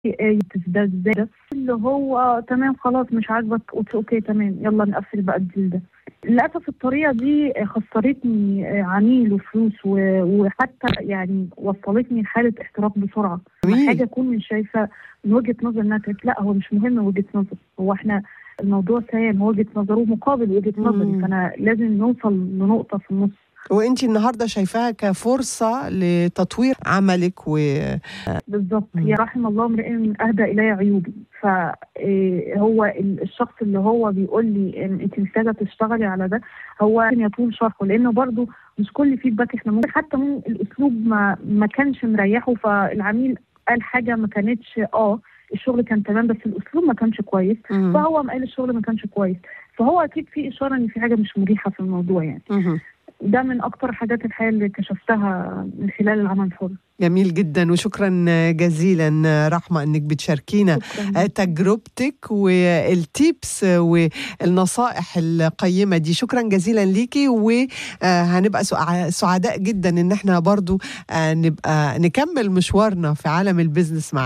ده ده اللي هو تمام خلاص مش عاجبك قلت اوكي تمام يلا نقفل بقى الديل ده للاسف الطريقه دي خسرتني عميل وفلوس و- وحتى يعني وصلتني لحاله احتراق بسرعه جميل. حاجه اكون من شايفه من وجهه نظر انها كانت لا هو مش مهم وجهه نظر هو احنا الموضوع سام وجهه نظره مقابل وجهه مم. نظري فانا لازم نوصل لنقطه في النص وانت النهارده شايفاها كفرصه لتطوير عملك و بالظبط مم. يا رحم الله امرئ اهدى الي عيوبي فهو الشخص اللي هو بيقول لي ان انت محتاجه تشتغلي على ده هو يطول شرحه لانه برضو مش كل فيدباك احنا ممكن حتى من الاسلوب ما ما كانش مريحه فالعميل قال حاجه ما كانتش اه الشغل كان تمام بس الاسلوب ما كانش كويس مم. فهو قام قال الشغل ما كانش كويس فهو اكيد في اشاره ان في حاجه مش مريحه في الموضوع يعني مهم. ده من اكتر الحاجات الحقيقه اللي اكتشفتها من خلال العمل الحر جميل جدا وشكرا جزيلا رحمه انك بتشاركينا شكرا تجربتك والتيبس والنصائح القيمة دي شكرا جزيلا ليكي وهنبقى سعداء جدا ان احنا برضو آه، نبقى نكمل مشوارنا في عالم البيزنس مع